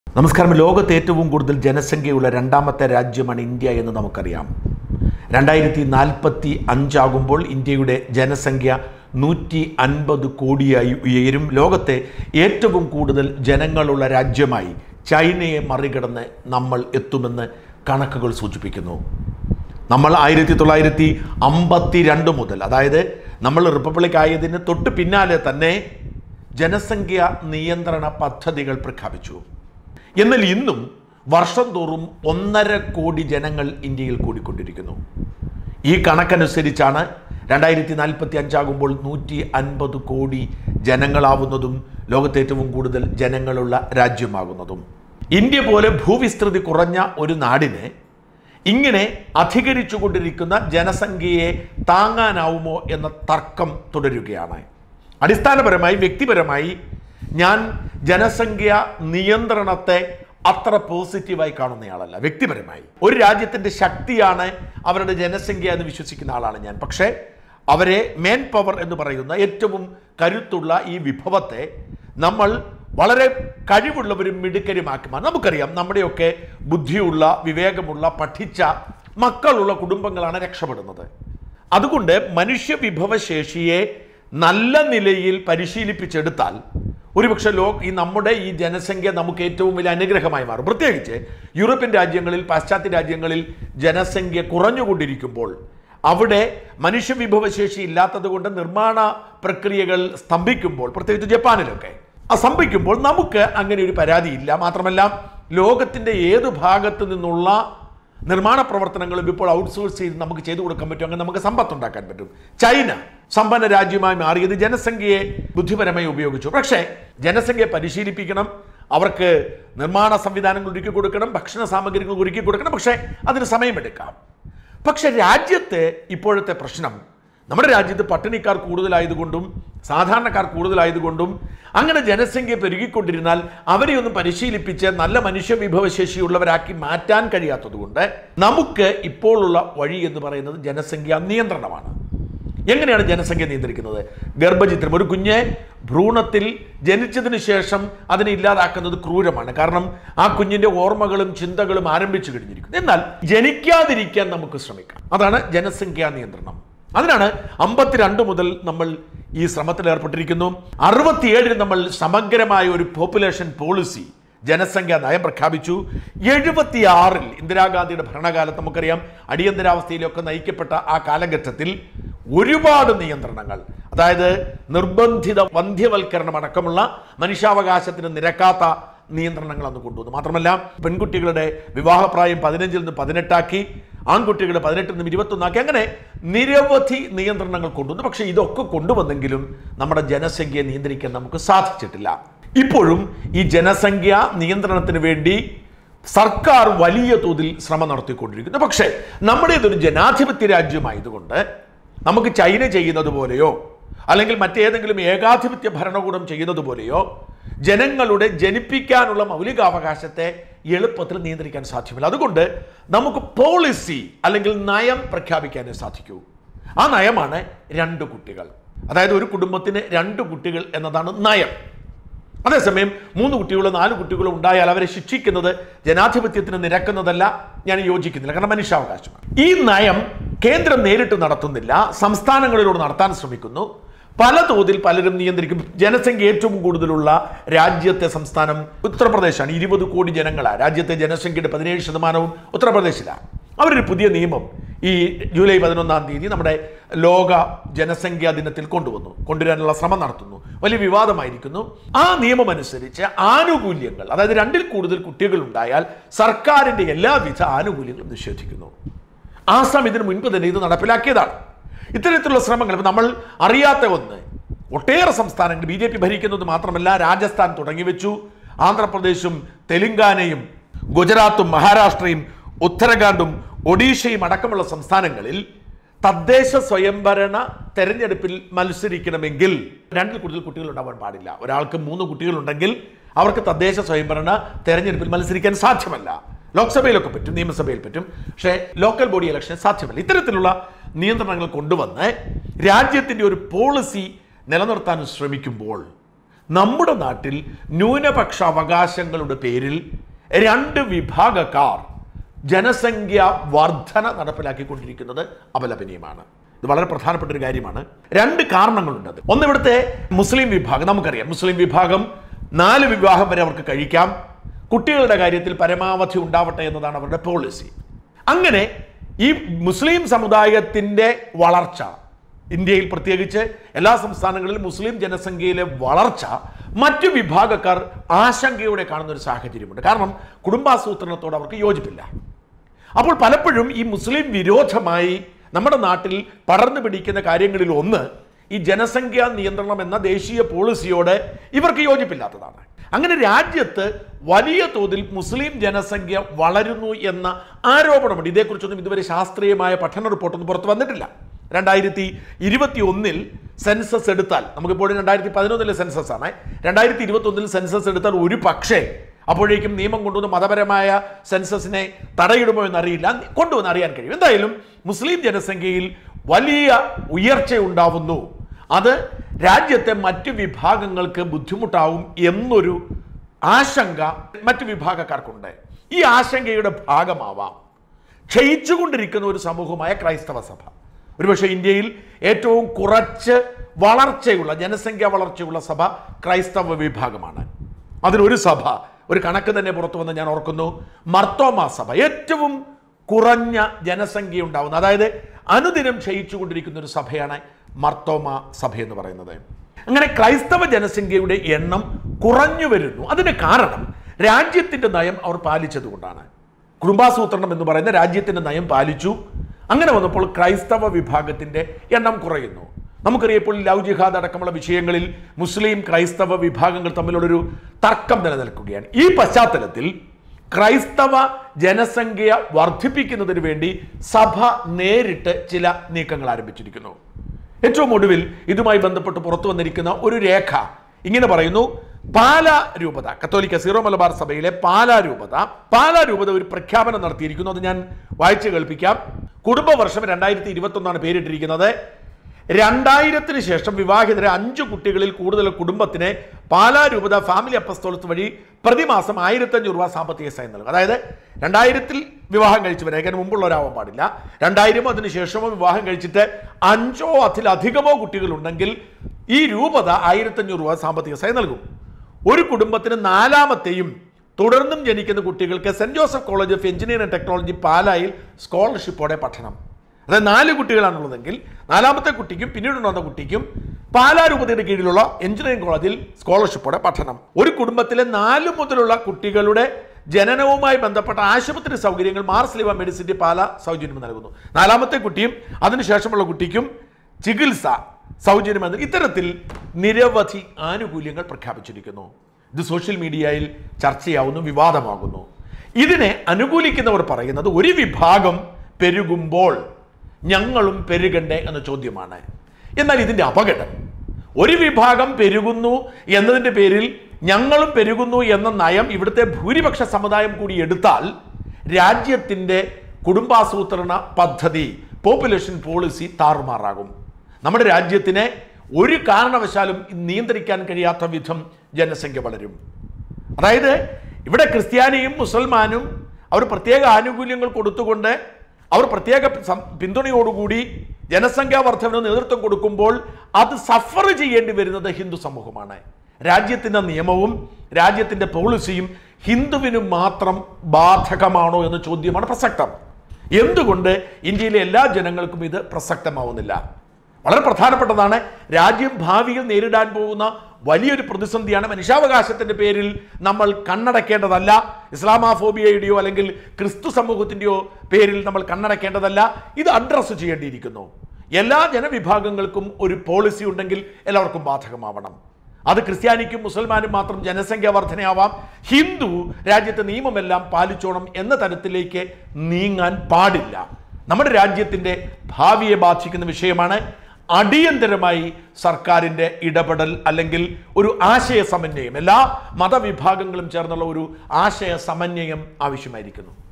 നമസ്കാരം ലോകത്ത് ഏറ്റവും കൂടുതൽ ജനസംഖ്യയുള്ള രണ്ടാമത്തെ രാജ്യമാണ് ഇന്ത്യ എന്ന് നമുക്കറിയാം രണ്ടായിരത്തി നാൽപ്പത്തി അഞ്ചാകുമ്പോൾ ഇന്ത്യയുടെ ജനസംഖ്യ നൂറ്റി അൻപത് കോടിയായി ഉയരും ലോകത്തെ ഏറ്റവും കൂടുതൽ ജനങ്ങളുള്ള രാജ്യമായി ചൈനയെ മറികടന്ന് നമ്മൾ എത്തുമെന്ന് കണക്കുകൾ സൂചിപ്പിക്കുന്നു നമ്മൾ ആയിരത്തി തൊള്ളായിരത്തി അമ്പത്തി രണ്ട് മുതൽ അതായത് നമ്മൾ റിപ്പബ്ലിക് ആയതിന് തൊട്ട് പിന്നാലെ തന്നെ ജനസംഖ്യ നിയന്ത്രണ പദ്ധതികൾ പ്രഖ്യാപിച്ചു എന്നാൽ ഇന്നും വർഷം തോറും ഒന്നര കോടി ജനങ്ങൾ ഇന്ത്യയിൽ കൂടിക്കൊണ്ടിരിക്കുന്നു ഈ കണക്കനുസരിച്ചാണ് രണ്ടായിരത്തി നാൽപ്പത്തി അഞ്ചാകുമ്പോൾ നൂറ്റി അൻപത് കോടി ജനങ്ങളാവുന്നതും ലോകത്തെ ഏറ്റവും കൂടുതൽ ജനങ്ങളുള്ള രാജ്യമാകുന്നതും ഇന്ത്യ പോലെ ഭൂവിസ്തൃതി കുറഞ്ഞ ഒരു നാടിന് ഇങ്ങനെ അധികരിച്ചു കൊണ്ടിരിക്കുന്ന ജനസംഖ്യയെ താങ്ങാനാവുമോ എന്ന തർക്കം തുടരുകയാണ് അടിസ്ഥാനപരമായി വ്യക്തിപരമായി ഞാൻ ജനസംഖ്യ നിയന്ത്രണത്തെ അത്ര പോസിറ്റീവായി കാണുന്നയാളല്ല വ്യക്തിപരമായി ഒരു രാജ്യത്തിൻ്റെ ശക്തിയാണ് അവരുടെ ജനസംഖ്യ എന്ന് വിശ്വസിക്കുന്ന ആളാണ് ഞാൻ പക്ഷേ അവരെ മേൻ പവർ എന്ന് പറയുന്ന ഏറ്റവും കരുത്തുള്ള ഈ വിഭവത്തെ നമ്മൾ വളരെ കഴിവുള്ളവരും മിടുക്കരുമാക്കി മാറും നമുക്കറിയാം നമ്മുടെയൊക്കെ ബുദ്ധിയുള്ള വിവേകമുള്ള പഠിച്ച മക്കളുള്ള കുടുംബങ്ങളാണ് രക്ഷപ്പെടുന്നത് അതുകൊണ്ട് മനുഷ്യ വിഭവശേഷിയെ നല്ല നിലയിൽ പരിശീലിപ്പിച്ചെടുത്താൽ ഒരുപക്ഷെ ലോ ഈ നമ്മുടെ ഈ ജനസംഖ്യ നമുക്ക് ഏറ്റവും വലിയ അനുഗ്രഹമായി മാറും പ്രത്യേകിച്ച് യൂറോപ്യൻ രാജ്യങ്ങളിൽ പാശ്ചാത്യ രാജ്യങ്ങളിൽ ജനസംഖ്യ കുറഞ്ഞുകൊണ്ടിരിക്കുമ്പോൾ അവിടെ മനുഷ്യ വിഭവശേഷി ഇല്ലാത്തത് കൊണ്ട് നിർമ്മാണ പ്രക്രിയകൾ സ്തംഭിക്കുമ്പോൾ പ്രത്യേകിച്ച് ജപ്പാനിലൊക്കെ ആ സ്തംഭിക്കുമ്പോൾ നമുക്ക് അങ്ങനെ ഒരു പരാതിയില്ല മാത്രമല്ല ലോകത്തിൻ്റെ ഏത് ഭാഗത്തു നിന്നുള്ള നിർമ്മാണ പ്രവർത്തനങ്ങളും ഇപ്പോൾ ഔട്ട്സോഴ്സ് ചെയ്ത് നമുക്ക് ചെയ്തു കൊടുക്കാൻ പറ്റും അങ്ങനെ നമുക്ക് സമ്പത്ത് ഉണ്ടാക്കാൻ പറ്റും ചൈന സമ്പന്ന രാജ്യമായി മാറിയത് ജനസംഖ്യയെ ബുദ്ധിപരമായി ഉപയോഗിച്ചു പക്ഷേ ജനസംഖ്യയെ പരിശീലിപ്പിക്കണം അവർക്ക് നിർമ്മാണ സംവിധാനങ്ങൾ ഒരുക്കി കൊടുക്കണം ഭക്ഷണ സാമഗ്രികൾ ഒരുക്കി കൊടുക്കണം പക്ഷേ അതിന് സമയമെടുക്കാം പക്ഷെ രാജ്യത്തെ ഇപ്പോഴത്തെ പ്രശ്നം നമ്മുടെ രാജ്യത്ത് പട്ടിണിക്കാർ കൂടുതലായതുകൊണ്ടും സാധാരണക്കാർ കൂടുതലായതുകൊണ്ടും അങ്ങനെ ജനസംഖ്യ പെരുകിക്കൊണ്ടിരുന്നാൽ അവരെ ഒന്നും പരിശീലിപ്പിച്ച് നല്ല മനുഷ്യ വിഭവശേഷിയുള്ളവരാക്കി മാറ്റാൻ കഴിയാത്തതുകൊണ്ട് നമുക്ക് ഇപ്പോഴുള്ള വഴി എന്ന് പറയുന്നത് ജനസംഖ്യാ നിയന്ത്രണമാണ് എങ്ങനെയാണ് ജനസംഖ്യ നിയന്ത്രിക്കുന്നത് ഗർഭചിത്രം ഒരു കുഞ്ഞെ ഭ്രൂണത്തിൽ ജനിച്ചതിന് ശേഷം അതിനെ ഇല്ലാതാക്കുന്നത് ക്രൂരമാണ് കാരണം ആ കുഞ്ഞിന്റെ ഓർമ്മകളും ചിന്തകളും ആരംഭിച്ചു കഴിഞ്ഞിരിക്കുന്നു എന്നാൽ ജനിക്കാതിരിക്കാൻ നമുക്ക് ശ്രമിക്കാം അതാണ് ജനസംഖ്യാ നിയന്ത്രണം അതിനാണ് അമ്പത്തിരണ്ട് മുതൽ നമ്മൾ ഈ ശ്രമത്തിൽ ഏർപ്പെട്ടിരിക്കുന്നു അറുപത്തിയേഴിന് നമ്മൾ സമഗ്രമായ ഒരു പോപ്പുലേഷൻ പോളിസി ജനസംഖ്യാ നയം പ്രഖ്യാപിച്ചു എഴുപത്തിയാറിൽ ഇന്ദിരാഗാന്ധിയുടെ ഭരണകാലത്ത് നമുക്കറിയാം അടിയന്തരാവസ്ഥയിലൊക്കെ നയിക്കപ്പെട്ട ആ കാലഘട്ടത്തിൽ ഒരുപാട് നിയന്ത്രണങ്ങൾ അതായത് നിർബന്ധിത വന്ധ്യവൽക്കരണം അടക്കമുള്ള മനുഷ്യാവകാശത്തിന് നിരക്കാത്ത നിയന്ത്രണങ്ങൾ അന്ന് കൊണ്ടുവന്നു മാത്രമല്ല പെൺകുട്ടികളുടെ വിവാഹപ്രായം പതിനഞ്ചിൽ നിന്ന് പതിനെട്ടാക്കി ആൺകുട്ടികളുടെ പതിനെട്ടിൽ നിന്നും ഇരുപത്തൊന്നാക്കി അങ്ങനെ നിരവധി നിയന്ത്രണങ്ങൾ കൊണ്ടുവന്നു പക്ഷേ ഇതൊക്കെ കൊണ്ടുവന്നെങ്കിലും നമ്മുടെ ജനസംഖ്യയെ നിയന്ത്രിക്കാൻ നമുക്ക് സാധിച്ചിട്ടില്ല ഇപ്പോഴും ഈ ജനസംഖ്യ നിയന്ത്രണത്തിന് വേണ്ടി സർക്കാർ വലിയ തോതിൽ ശ്രമം നടത്തിക്കൊണ്ടിരിക്കുന്നു പക്ഷേ നമ്മുടേതൊരു ജനാധിപത്യ രാജ്യമായതുകൊണ്ട് നമുക്ക് ചൈന ചെയ്യുന്നത് പോലെയോ അല്ലെങ്കിൽ മറ്റേതെങ്കിലും ഏകാധിപത്യ ഭരണകൂടം ചെയ്യുന്നത് പോലെയോ ജനങ്ങളുടെ ജനിപ്പിക്കാനുള്ള മൗലികാവകാശത്തെ എളുപ്പത്തിൽ നിയന്ത്രിക്കാൻ സാധ്യമല്ല അതുകൊണ്ട് നമുക്ക് പോളിസി അല്ലെങ്കിൽ നയം പ്രഖ്യാപിക്കാനേ സാധിക്കൂ ആ നയമാണ് രണ്ട് കുട്ടികൾ അതായത് ഒരു കുടുംബത്തിന് രണ്ട് കുട്ടികൾ എന്നതാണ് നയം അതേസമയം മൂന്ന് കുട്ടികളോ നാല് കുട്ടികളോ ഉണ്ടായാൽ അവരെ ശിക്ഷിക്കുന്നത് ജനാധിപത്യത്തിന് നിരക്കുന്നതല്ല ഞാൻ യോജിക്കുന്നില്ല കാരണം മനുഷ്യാവകാശമാണ് ഈ നയം കേന്ദ്രം നേരിട്ട് നടത്തുന്നില്ല സംസ്ഥാനങ്ങളിലൂടെ നടത്താൻ ശ്രമിക്കുന്നു പല തോതിൽ പലരും നിയന്ത്രിക്കും ജനസംഖ്യ ഏറ്റവും കൂടുതലുള്ള രാജ്യത്തെ സംസ്ഥാനം ഉത്തർപ്രദേശാണ് ഇരുപത് കോടി ജനങ്ങളാണ് രാജ്യത്തെ ജനസംഖ്യയുടെ പതിനേഴ് ശതമാനവും ഉത്തർപ്രദേശിലാണ് അവരൊരു പുതിയ നിയമം ഈ ജൂലൈ പതിനൊന്നാം തീയതി നമ്മുടെ ലോക ജനസംഖ്യാ ദിനത്തിൽ കൊണ്ടുവന്നു കൊണ്ടുവരാനുള്ള ശ്രമം നടത്തുന്നു വലിയ വിവാദമായിരിക്കുന്നു ആ നിയമം അനുസരിച്ച് ആനുകൂല്യങ്ങൾ അതായത് രണ്ടിൽ കൂടുതൽ കുട്ടികൾ ഉണ്ടായാൽ സർക്കാരിന്റെ എല്ലാവിധ ആനുകൂല്യങ്ങളും നിഷേധിക്കുന്നു ആസാം ഇതിനു മുൻപ് തന്നെ ഇത് നടപ്പിലാക്കിയതാണ് ഇത്തരത്തിലുള്ള ശ്രമങ്ങൾ ഇപ്പം നമ്മൾ അറിയാത്ത ഒന്ന് ഒട്ടേറെ സംസ്ഥാനങ്ങൾ ബി ജെ പി ഭരിക്കുന്നത് മാത്രമല്ല രാജസ്ഥാൻ തുടങ്ങി വെച്ചു ആന്ധ്രാപ്രദേശും തെലുങ്കാനയും ഗുജറാത്തും മഹാരാഷ്ട്രയും ഉത്തരാഖണ്ഡും ഒഡീഷയും അടക്കമുള്ള സംസ്ഥാനങ്ങളിൽ തദ്ദേശ സ്വയംഭരണ തെരഞ്ഞെടുപ്പിൽ മത്സരിക്കണമെങ്കിൽ രണ്ടിൽ കൂടുതൽ കുട്ടികൾ ഉണ്ടാവാൻ പാടില്ല ഒരാൾക്ക് മൂന്ന് കുട്ടികളുണ്ടെങ്കിൽ അവർക്ക് തദ്ദേശ സ്വയംഭരണ തെരഞ്ഞെടുപ്പിൽ മത്സരിക്കാൻ സാധ്യമല്ല ലോക്സഭയിലൊക്കെ പറ്റും നിയമസഭയിൽ പറ്റും പക്ഷേ ലോക്കൽ ബോഡി ഇലക്ഷൻ സാധ്യമല്ല ഇത്തരത്തിലുള്ള നിയന്ത്രണങ്ങൾ കൊണ്ടുവന്ന് രാജ്യത്തിൻ്റെ ഒരു പോളിസി നിലനിർത്താൻ ശ്രമിക്കുമ്പോൾ നമ്മുടെ നാട്ടിൽ ന്യൂനപക്ഷ അവകാശങ്ങളുടെ പേരിൽ രണ്ട് വിഭാഗക്കാർ ജനസംഖ്യ വർധന നടപ്പിലാക്കിക്കൊണ്ടിരിക്കുന്നത് അപലപനീയമാണ് ഇത് വളരെ പ്രധാനപ്പെട്ട ഒരു കാര്യമാണ് രണ്ട് കാരണങ്ങളുണ്ട് അത് ഒന്ന് ഇവിടുത്തെ മുസ്ലിം വിഭാഗം നമുക്കറിയാം മുസ്ലിം വിഭാഗം നാല് വിവാഹം വരെ അവർക്ക് കഴിക്കാം കുട്ടികളുടെ കാര്യത്തിൽ പരമാവധി ഉണ്ടാവട്ടെ എന്നതാണ് അവരുടെ പോളിസി അങ്ങനെ ഈ മുസ്ലിം സമുദായത്തിൻ്റെ വളർച്ച ഇന്ത്യയിൽ പ്രത്യേകിച്ച് എല്ലാ സംസ്ഥാനങ്ങളിലും മുസ്ലിം ജനസംഖ്യയിലെ വളർച്ച മറ്റു വിഭാഗക്കാർ ആശങ്കയോടെ കാണുന്ന ഒരു സാഹചര്യമുണ്ട് കാരണം കുടുംബാസൂത്രണത്തോട് അവർക്ക് യോജിപ്പില്ല അപ്പോൾ പലപ്പോഴും ഈ മുസ്ലിം വിരോധമായി നമ്മുടെ നാട്ടിൽ പടർന്നു പിടിക്കുന്ന കാര്യങ്ങളിൽ ഒന്ന് ഈ ജനസംഖ്യാ നിയന്ത്രണം എന്ന ദേശീയ പോളിസിയോട് ഇവർക്ക് യോജിപ്പില്ലാത്തതാണ് അങ്ങനെ രാജ്യത്ത് വലിയ തോതിൽ മുസ്ലിം ജനസംഖ്യ വളരുന്നു എന്ന ആരോപണമുണ്ട് ഇതേക്കുറിച്ചൊന്നും ഇതുവരെ ശാസ്ത്രീയമായ പഠന റിപ്പോർട്ടൊന്നും പുറത്തു വന്നിട്ടില്ല രണ്ടായിരത്തി ഇരുപത്തി ഒന്നിൽ സെൻസസ് എടുത്താൽ നമുക്കിപ്പോൾ രണ്ടായിരത്തി പതിനൊന്നിലെ സെൻസസ് ആണ് രണ്ടായിരത്തി ഇരുപത്തി ഒന്നിൽ സെൻസസ് എടുത്താൽ ഒരു പക്ഷേ അപ്പോഴേക്കും നിയമം കൊണ്ടുവന്ന് മതപരമായ സെൻസസിനെ തടയിടുമോ എന്നറിയില്ല കൊണ്ടുവന്ന് അറിയാൻ കഴിയും എന്തായാലും മുസ്ലിം ജനസംഖ്യയിൽ വലിയ ഉയർച്ച ഉണ്ടാവുന്നു അത് രാജ്യത്തെ മറ്റു വിഭാഗങ്ങൾക്ക് ബുദ്ധിമുട്ടാവും എന്നൊരു ആശങ്ക മറ്റു വിഭാഗക്കാർക്കുണ്ട് ഈ ആശങ്കയുടെ ഭാഗമാവാം ക്ഷയിച്ചുകൊണ്ടിരിക്കുന്ന ഒരു സമൂഹമായ ക്രൈസ്തവ സഭ ഒരുപക്ഷെ ഇന്ത്യയിൽ ഏറ്റവും കുറച്ച് വളർച്ചയുള്ള ജനസംഖ്യ വളർച്ചയുള്ള സഭ ക്രൈസ്തവ വിഭാഗമാണ് അതിലൊരു സഭ ഒരു കണക്ക് തന്നെ പുറത്തു വന്ന് ഞാൻ ഓർക്കുന്നു മർത്തോമ സഭ ഏറ്റവും കുറഞ്ഞ ജനസംഖ്യ ഉണ്ടാവുന്ന അതായത് അനുദിനം ക്ഷയിച്ചുകൊണ്ടിരിക്കുന്ന ഒരു സഭയാണ് മർത്തോമ സഭ എന്ന് പറയുന്നത് അങ്ങനെ ക്രൈസ്തവ ജനസംഖ്യയുടെ എണ്ണം കുറഞ്ഞു വരുന്നു അതിന് കാരണം രാജ്യത്തിന്റെ നയം അവർ പാലിച്ചതുകൊണ്ടാണ് കുടുംബാസൂത്രണം എന്ന് പറയുന്ന രാജ്യത്തിന്റെ നയം പാലിച്ചു അങ്ങനെ വന്നപ്പോൾ ക്രൈസ്തവ വിഭാഗത്തിന്റെ എണ്ണം കുറയുന്നു നമുക്കറിയാം ഇപ്പോൾ ലവ് ജിഹാദ് അടക്കമുള്ള വിഷയങ്ങളിൽ മുസ്ലിം ക്രൈസ്തവ വിഭാഗങ്ങൾ തമ്മിലുള്ളൊരു തർക്കം നിലനിൽക്കുകയാണ് ഈ പശ്ചാത്തലത്തിൽ ക്രൈസ്തവ ജനസംഖ്യ വർദ്ധിപ്പിക്കുന്നതിന് വേണ്ടി സഭ നേരിട്ട് ചില നീക്കങ്ങൾ ആരംഭിച്ചിരിക്കുന്നു ഏറ്റവും ഒടുവിൽ ഇതുമായി ബന്ധപ്പെട്ട് പുറത്തു വന്നിരിക്കുന്ന ഒരു രേഖ ഇങ്ങനെ പറയുന്നു പാലാ രൂപത കത്തോലിക്ക സീറോ മലബാർ സഭയിലെ പാലാ രൂപത പാലാ രൂപത ഒരു പ്രഖ്യാപനം നടത്തിയിരിക്കുന്നു അത് ഞാൻ വായിച്ചു കേൾപ്പിക്കാം കുടുംബവർഷം രണ്ടായിരത്തി ഇരുപത്തി ഒന്നാണ് പേരിട്ടിരിക്കുന്നത് രണ്ടായിരത്തിന് ശേഷം വിവാഹിതരെ അഞ്ചു കുട്ടികളിൽ കൂടുതൽ കുടുംബത്തിന് പാലാ രൂപത ഫാമിലി അപ്പസ്തോളത്ത് വഴി പ്രതിമാസം ആയിരത്തഞ്ഞൂറ് രൂപ സാമ്പത്തിക സഹായം നൽകും അതായത് രണ്ടായിരത്തിൽ വിവാഹം കഴിച്ചവരെ അതിന് മുമ്പുള്ളവരാവാൻ പാടില്ല രണ്ടായിരമോ അതിന് ശേഷമോ വിവാഹം കഴിച്ചിട്ട് അഞ്ചോ അതിലധികമോ കുട്ടികളുണ്ടെങ്കിൽ ഈ രൂപത ആയിരത്തഞ്ഞൂറ് രൂപ സാമ്പത്തിക സഹായം നൽകും ഒരു കുടുംബത്തിന് നാലാമത്തെയും തുടർന്നും ജനിക്കുന്ന കുട്ടികൾക്ക് Saint Joseph college of engineering and technology പാലായിൽ സ്കോളർഷിപ്പോടെ പഠനം അതായത് നാല് കുട്ടികളാണുള്ളതെങ്കിൽ നാലാമത്തെ കുട്ടിക്കും പിന്നീട് ഉണ്ടാകുന്ന കുട്ടിക്കും പാലാ രൂപതയുടെ കീഴിലുള്ള എഞ്ചിനീയറിംഗ് കോളേജിൽ സ്കോളർഷിപ്പോടെ പഠനം ഒരു കുടുംബത്തിലെ നാല് മുതലുള്ള കുട്ടികളുടെ ജനനവുമായി ബന്ധപ്പെട്ട ആശുപത്രി സൗകര്യങ്ങൾ മാർസ് ലിവ മെഡിസിറ്റി പാല സൗജന്യം നൽകുന്നു നാലാമത്തെ കുട്ടിയും അതിനുശേഷമുള്ള കുട്ടിക്കും ചികിത്സ സൗജന്യം നൽകുന്നു ഇത്തരത്തിൽ നിരവധി ആനുകൂല്യങ്ങൾ പ്രഖ്യാപിച്ചിരിക്കുന്നു ഇത് സോഷ്യൽ മീഡിയയിൽ ചർച്ചയാവുന്നു വിവാദമാകുന്നു ഇതിനെ അനുകൂലിക്കുന്നവർ പറയുന്നത് ഒരു വിഭാഗം പെരുകുമ്പോൾ ഞങ്ങളും പെരുകണ്ടേ എന്ന ചോദ്യമാണ് എന്നാൽ ഇതിൻ്റെ അപകടം ഒരു വിഭാഗം പെരുകുന്നു എന്നതിൻ്റെ പേരിൽ ഞങ്ങളും പെരുകുന്നു എന്ന നയം ഇവിടുത്തെ ഭൂരിപക്ഷ സമുദായം കൂടി എടുത്താൽ രാജ്യത്തിൻ്റെ കുടുംബാസൂത്രണ പദ്ധതി പോപ്പുലേഷൻ പോളിസി താറുമാറാകും നമ്മുടെ രാജ്യത്തിനെ ഒരു കാരണവശാലും നിയന്ത്രിക്കാൻ കഴിയാത്ത വിധം ജനസംഖ്യ വളരും അതായത് ഇവിടെ ക്രിസ്ത്യാനിയും മുസൽമാനും അവർ പ്രത്യേക ആനുകൂല്യങ്ങൾ കൊടുത്തുകൊണ്ട് അവർ പ്രത്യേക സം- പിന്തുണയോടുകൂടി ജനസംഖ്യാ വർധനവിന് നേതൃത്വം കൊടുക്കുമ്പോൾ അത് സഫർ ചെയ്യേണ്ടി വരുന്നത് ഹിന്ദു സമൂഹമാണ് രാജ്യത്തിൻ്റെ നിയമവും രാജ്യത്തിൻ്റെ പോളിസിയും ഹിന്ദുവിന് മാത്രം ബാധകമാണോ എന്ന ചോദ്യമാണ് പ്രസക്തം എന്തുകൊണ്ട് ഇന്ത്യയിലെ എല്ലാ ജനങ്ങൾക്കും ഇത് പ്രസക്തമാവുന്നില്ല വളരെ പ്രധാനപ്പെട്ടതാണ് രാജ്യം ഭാവിയിൽ നേരിടാൻ പോകുന്ന വലിയൊരു പ്രതിസന്ധിയാണ് മനുഷ്യാവകാശത്തിന്റെ പേരിൽ നമ്മൾ കണ്ണടക്കേണ്ടതല്ല ഇസ്ലാമാഫോബിയയുടെയോ അല്ലെങ്കിൽ ക്രിസ്തു സമൂഹത്തിൻ്റെയോ പേരിൽ നമ്മൾ കണ്ണടക്കേണ്ടതല്ല ഇത് അഡ്രസ്സ് ചെയ്യേണ്ടിയിരിക്കുന്നു എല്ലാ ജനവിഭാഗങ്ങൾക്കും ഒരു പോളിസി ഉണ്ടെങ്കിൽ എല്ലാവർക്കും ബാധകമാവണം അത് ക്രിസ്ത്യാനിക്കും മുസൽമാനും മാത്രം ജനസംഖ്യ വർധനയാവാം ഹിന്ദു രാജ്യത്തെ നിയമമെല്ലാം പാലിച്ചോണം എന്ന തരത്തിലേക്ക് നീങ്ങാൻ പാടില്ല നമ്മുടെ രാജ്യത്തിൻ്റെ ഭാവിയെ ബാധിക്കുന്ന വിഷയമാണ് അടിയന്തരമായി സർക്കാരിൻ്റെ ഇടപെടൽ അല്ലെങ്കിൽ ഒരു ആശയ സമന്വയം എല്ലാ മതവിഭാഗങ്ങളും ചേർന്നുള്ള ഒരു ആശയ സമന്വയം ആവശ്യമായിരിക്കുന്നു